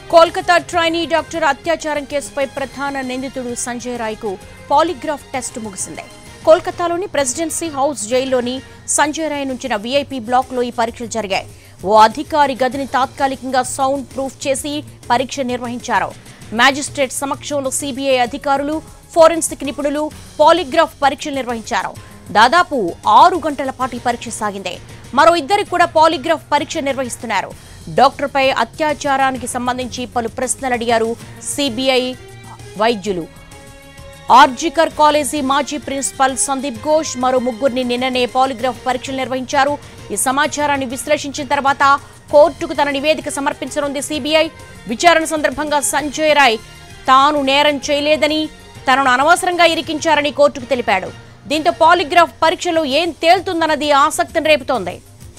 Kolkata trainee doctor అత్యాచారం కేసుపై ప్రధాన నిందితుడు సంజయ్ రాయ్కు పాలిగ్రాఫ్ టెస్ట్ ముగిసింది కోల్కతాలోని ప్రెసిడెన్సీ హౌస్ జైల్లోని సంజయ్ రాయ్ నుంచిన వీఐపీ బ్లాక్లో ఈ పరీక్షలు జరిగాయి ఓ అధికారి గదిని తాత్కాలికంగా సౌండ్ ప్రూఫ్ చేసి పరీక్ష నిర్వహించారు మ్యాజిస్ట్రేట్ సమక్షంలో సిబిఐ అధికారులు ఫోరెన్సిక్ నిపుణులు పాలిగ్రాఫ్ పరీక్షలు నిర్వహించారు దాదాపు ఆరు గంటల పాటు ఈ పరీక్ష సాగింది మరో ఇద్దరికి కూడా పాలిగ్రాఫ్ పరీక్ష నిర్వహిస్తున్నారు డాక్టర్పై అత్యాచారానికి సంబంధించి పలు ప్రశ్నలు అడిగారు సిబిఐ వైద్యులు ఆర్జికర్ కాలేజీ మాజీ ప్రిన్సిపల్ సందీప్ ఘోష్ మరో ముగ్గురిని నిన్ననే పాలిగ్రాఫ్ పరీక్షలు నిర్వహించారు ఈ సమాచారాన్ని విశ్లేషించిన తర్వాత కోర్టుకు తన నివేదిక సమర్పించనుంది సిబిఐ విచారణ సందర్భంగా సంజయ్ రాయ్ తాను నేరం చేయలేదని తనను అనవసరంగా ఇరికించారని కోర్టుకు తెలిపాడు దీంతో పాలిగ్రాఫ్ పరీక్షలో ఏం తేలుతుందన్నది ఆసక్తిని రేపుతోంది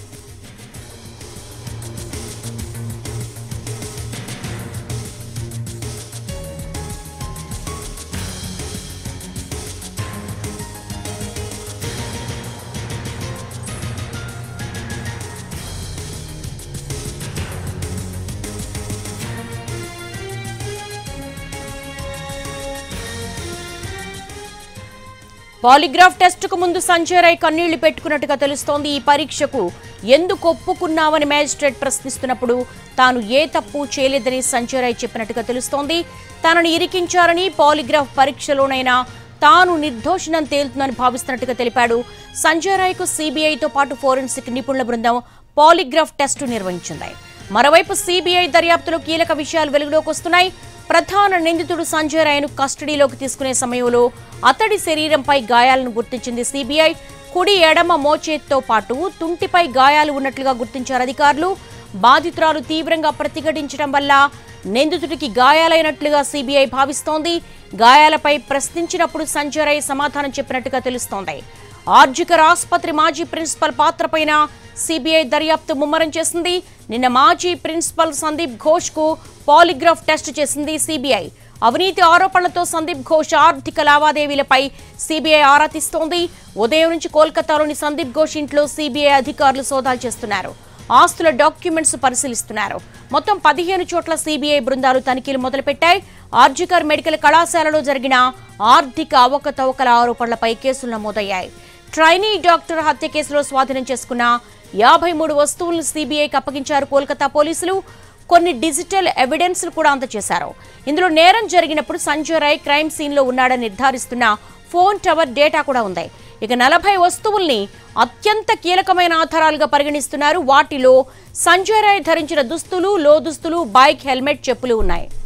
పాలిగ్రాఫ్ టెస్టుకు ముందు సంజయ్ రాయ్ కన్నీళ్లు పెట్టుకున్నట్టుగా తెలుస్తోంది ఈ పరీక్షకు ఎందుకు ఒప్పుకున్నావని మ్యాజిస్ట్రేట్ ప్రశ్నిస్తున్నప్పుడు తాను ఏ తప్పు చేయలేదని సంజయ్ రాయ్ చెప్పినట్టుగా తెలుస్తోంది తనను ఇరికించారని పాలిగ్రాఫ్ పరీక్షలోనైనా తాను నిర్దోషినం తేలుతుందని భావిస్తున్నట్టుగా తెలిపాడు సంజయ్ రాయ్కు సిబిఐతో పాటు ఫోరెన్సిక్ నిపుణుల బృందం పాలిగ్రాఫ్ టెస్టు నిర్వహించింది మరోవైపు సిబిఐ దర్యాప్తులో కీలక విషయాలు వెలుగులోకి వస్తున్నాయి ప్రధాన నిందితుడు సంజయ్ రాయ్ను కస్టడీలోకి తీసుకునే సమయంలో అతడి శరీరంపై గాయాలను గుర్తించింది సిబిఐ కుడి ఎడమ మోచేత్తో పాటు తుంటిపై గాయాలు ఉన్నట్లుగా గుర్తించారు అధికారులు బాధితురాలు తీవ్రంగా ప్రతిఘటించడం వల్ల నిందితుడికి గాయాలైనట్లుగా సిబిఐ భావిస్తోంది గాయాలపై ప్రశ్నించినప్పుడు సంజయ్ రాయ్ సమాధానం చెప్పినట్టుగా తెలుస్తోంది ఆర్జికర్ ఆసుపత్రి మాజీ ప్రిన్సిపల్ పాత్రపైన సిబిఐ దర్యాప్తు ముమ్మరం చేసింది నిన్న మాజీ ప్రిన్సిపల్ సందీప్ ఘోష్ కు పాలిగ్రాఫ్ టెస్ట్ చేసింది సిబిఐ అవినీతి ఆరోపణలతో సందీప్ ఘోష్ ఆర్థిక లావాదేవీలపై సిబిఐ ఆరా తీస్తోంది ఉదయం నుంచి కోల్కతాలోని సందీప్ ఘోష్ ఇంట్లో సిబిఐ అధికారులు సోదాలు చేస్తున్నారు ఆస్తుల డాక్యుమెంట్స్ పరిశీలిస్తున్నారు మొత్తం పదిహేను చోట్ల సిబిఐ బృందాలు తనిఖీలు మొదలుపెట్టాయి ఆర్జికర్ మెడికల్ కళాశాలలో జరిగిన ఆర్థిక అవకతవకల ఆరోపణలపై కేసులు నమోదయ్యాయి ట్రైనీ డాక్టర్ హత్య కేసులో స్వాధీనం చేసుకున్న యాభై మూడు వస్తువులను సిబిఐకి అప్పగించారు కోల్కతా పోలీసులు కొన్ని డిజిటల్ ఎవిడెన్స్ కూడా అందజేశారు ఇందులో నేరం జరిగినప్పుడు సంజయ్ రాయ్ క్రైమ్ సీన్ లో ఉన్నాడని నిర్ధారిస్తున్న ఫోన్ టవర్ డేటా కూడా ఉంది ఇక నలభై వస్తువుల్ని అత్యంత కీలకమైన ఆధారాలుగా పరిగణిస్తున్నారు వాటిలో సంజయ్ రాయ్ ధరించిన దుస్తులు లో దుస్తులు బైక్ హెల్మెట్ చెప్పులు ఉన్నాయి